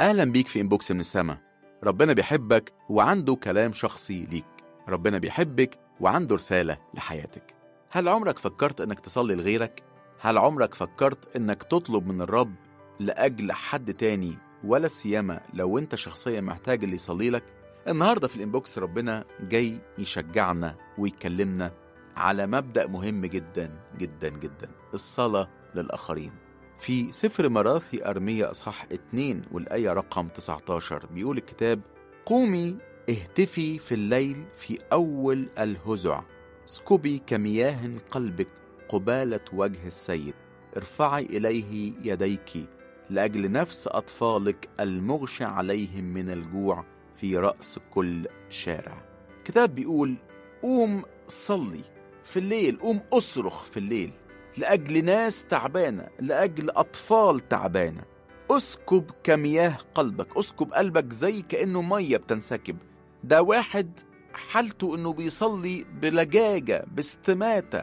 أهلا بيك في إنبوكس من السما ربنا بيحبك وعنده كلام شخصي ليك ربنا بيحبك وعنده رسالة لحياتك هل عمرك فكرت إنك تصلي لغيرك؟ هل عمرك فكرت إنك تطلب من الرب لأجل حد تاني ولا سيما لو أنت شخصيا محتاج اللي يصلي لك؟ النهاردة في الإنبوكس ربنا جاي يشجعنا ويكلمنا على مبدأ مهم جدا جدا جدا الصلاة للآخرين في سفر مراثي أرمية أصحاح 2 والآية رقم 19 بيقول الكتاب قومي اهتفي في الليل في أول الهزع اسكبي كمياه قلبك قبالة وجه السيد ارفعي إليه يديك لأجل نفس أطفالك المغشى عليهم من الجوع في رأس كل شارع كتاب بيقول قوم صلي في الليل قوم أصرخ في الليل لأجل ناس تعبانة لأجل أطفال تعبانة أسكب كمياه قلبك أسكب قلبك زي كأنه مية بتنسكب ده واحد حالته إنه بيصلي بلجاجة باستماتة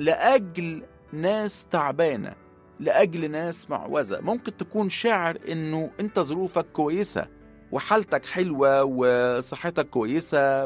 لأجل ناس تعبانة لأجل ناس معوزة ممكن تكون شاعر إنه أنت ظروفك كويسة وحالتك حلوة وصحتك كويسة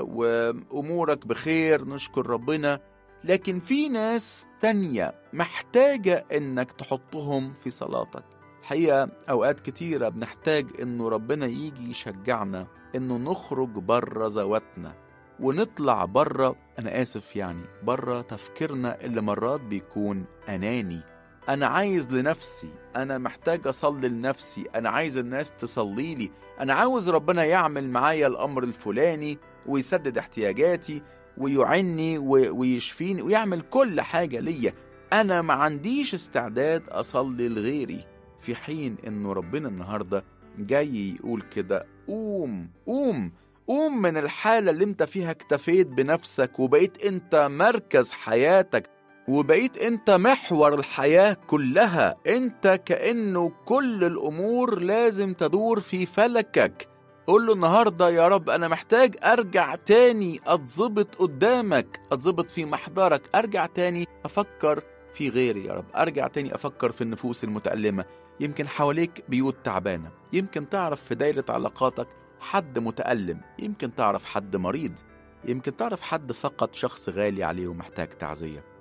وأمورك بخير نشكر ربنا لكن في ناس تانية محتاجة إنك تحطهم في صلاتك الحقيقة أوقات كتيرة بنحتاج إنه ربنا يجي يشجعنا إنه نخرج بره ذواتنا ونطلع بره أنا آسف يعني بره تفكيرنا اللي مرات بيكون أناني أنا عايز لنفسي أنا محتاج أصلي لنفسي أنا عايز الناس تصلي لي أنا عاوز ربنا يعمل معايا الأمر الفلاني ويسدد احتياجاتي ويعني ويشفيني ويعمل كل حاجة ليا أنا ما عنديش استعداد أصلي لغيري في حين إنه ربنا النهاردة جاي يقول كده قوم قوم قوم من الحالة اللي انت فيها اكتفيت بنفسك وبقيت انت مركز حياتك وبقيت انت محور الحياة كلها انت كأنه كل الأمور لازم تدور في فلكك قول له النهاردة يا رب أنا محتاج أرجع تاني أتظبط قدامك أتظبط في محضرك أرجع تاني أفكر في غيري يا رب أرجع تاني أفكر في النفوس المتألمة يمكن حواليك بيوت تعبانة يمكن تعرف في دايرة علاقاتك حد متألم يمكن تعرف حد مريض يمكن تعرف حد فقد شخص غالي عليه ومحتاج تعزية